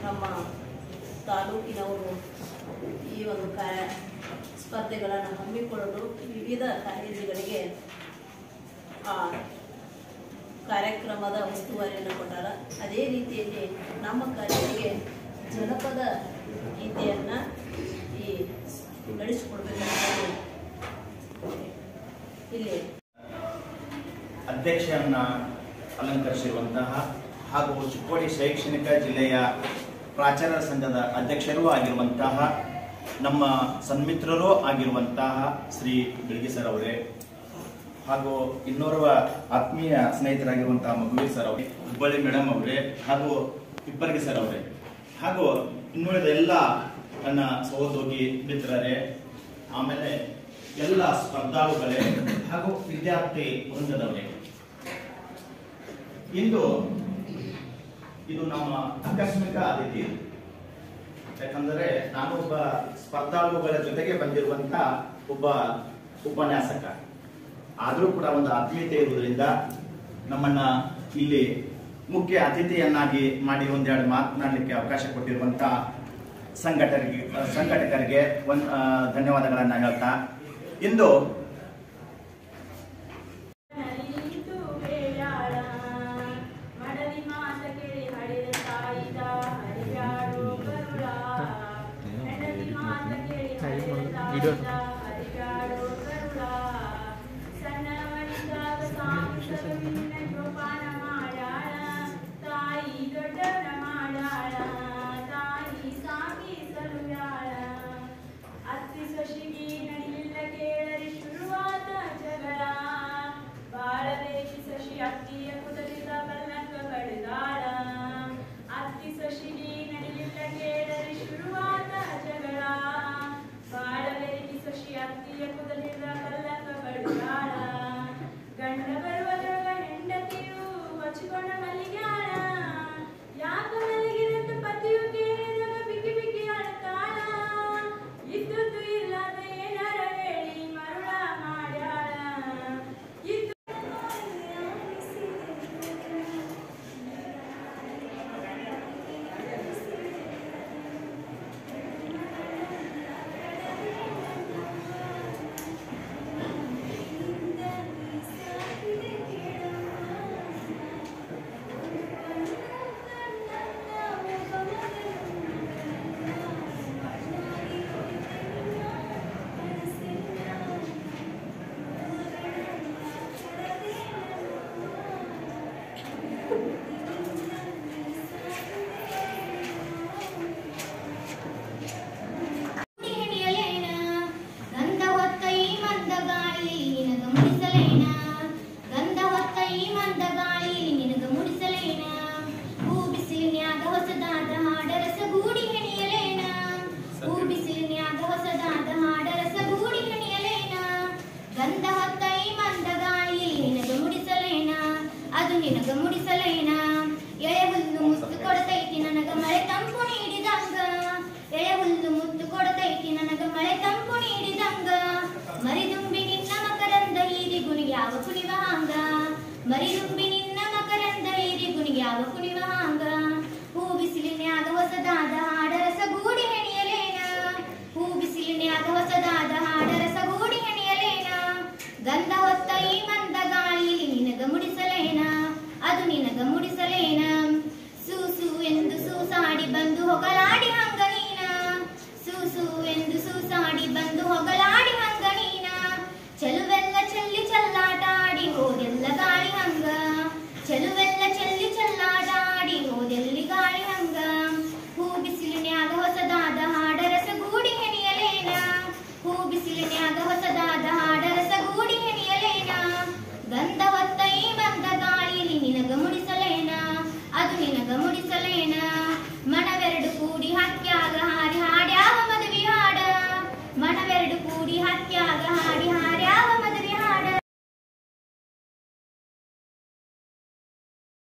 ನಮ್ಮ ತಾಲೂಕಿನವರು ಈ ಒಂದು ಕಾರ್ಯ ಸ್ಪರ್ಧೆಗಳನ್ನು ಹಮ್ಮಿಕೊಳ್ಳಲು ವಿವಿಧ ಕಾಲೇಜುಗಳಿಗೆ ಆ ಕಾರ್ಯಕ್ರಮದ ಉಸ್ತುವಾರಿಯನ್ನು ಕೊಟ್ಟಾರ ಅದೇ ರೀತಿಯಲ್ಲಿ ನಮ್ಮ ಕಾಲೇಜಿಗೆ ಜನಪದ ಗೀತೆಯನ್ನು ಈ ನಡೆಸಿಕೊಡ್ಬೇಕಂತ ಇಲ್ಲಿ ಅಧ್ಯಕ್ಷರನ್ನ ಅಲಂಕರಿಸಿರುವಂತಹ ಹಾಗೂ ಚಿಕ್ಕೋಡಿ ಶೈಕ್ಷಣಿಕ ಜಿಲ್ಲೆಯ ಪ್ರಾಚಾರ್ಯರ ಸಂಘದ ಅಧ್ಯಕ್ಷರೂ ಆಗಿರುವಂತಹ ನಮ್ಮ ಸನ್ಮಿತ್ರರೂ ಆಗಿರುವಂತಹ ಶ್ರೀ ಬಿಳಿಗಿ ಸರ್ ಅವರೇ ಹಾಗೂ ಇನ್ನೋರ್ವ ಆತ್ಮೀಯ ಸ್ನೇಹಿತರಾಗಿರುವಂತಹ ಮಗುವಿ ಸರ್ ಅವರೇ ಹುಬ್ಬಳ್ಳಿ ಮೇಡಮ್ ಅವರೇ ಹಾಗೂ ಇಬ್ಬರಿಗೆ ಸರ್ ಅವರೇ ಹಾಗೂ ಇನ್ನುಳಿದ ಎಲ್ಲ ನನ್ನ ಸಹೋದ್ಯೋಗಿ ಮಿತ್ರರೇ ಆಮೇಲೆ ಎಲ್ಲ ಸ್ಪರ್ಧಾಳುಗಳೇ ಹಾಗೂ ವಿದ್ಯಾರ್ಥಿ ವೃಂದದವರೇ ಇಂದು ಇದು ನಮ್ಮ ಆಕಸ್ಮಿಕ ಅತಿಥಿ ಯಾಕಂದರೆ ನಾನು ಒಬ್ಬ ಸ್ಪರ್ಧಾಳುಗಳ ಜೊತೆಗೆ ಬಂದಿರುವಂತ ಒಬ್ಬ ಉಪನ್ಯಾಸಕ ಆದರೂ ಕೂಡ ಒಂದು ಆತ್ಮೀಯತೆ ಇರುವುದರಿಂದ ನಮ್ಮನ್ನ ಇಲ್ಲಿ ಮುಖ್ಯ ಅತಿಥಿಯನ್ನಾಗಿ ಮಾಡಿ ಒಂದೆರಡು ಮಾತನಾಡಲಿಕ್ಕೆ ಅವಕಾಶ ಕೊಟ್ಟಿರುವಂತ ಸಂಘಟಕರಿಗೆ ಸಂಘಟಕರಿಗೆ ಒಂದು ಧನ್ಯವಾದಗಳನ್ನ ಹೇಳ್ತಾ ಇಂದು ನಲಿಯಿತು ಬೇಡಾಳ ಮಡದಿ ಮಾತ ಕೇಳಿ ಹಡೆದ ತಾಯಿದ ಹರಿಯಾಡೋ ಕರುಳ ಹೆಂಡತಿ ಮಾತ ಕೇಳಿ ಹಡೆದ ತಾಯಿದ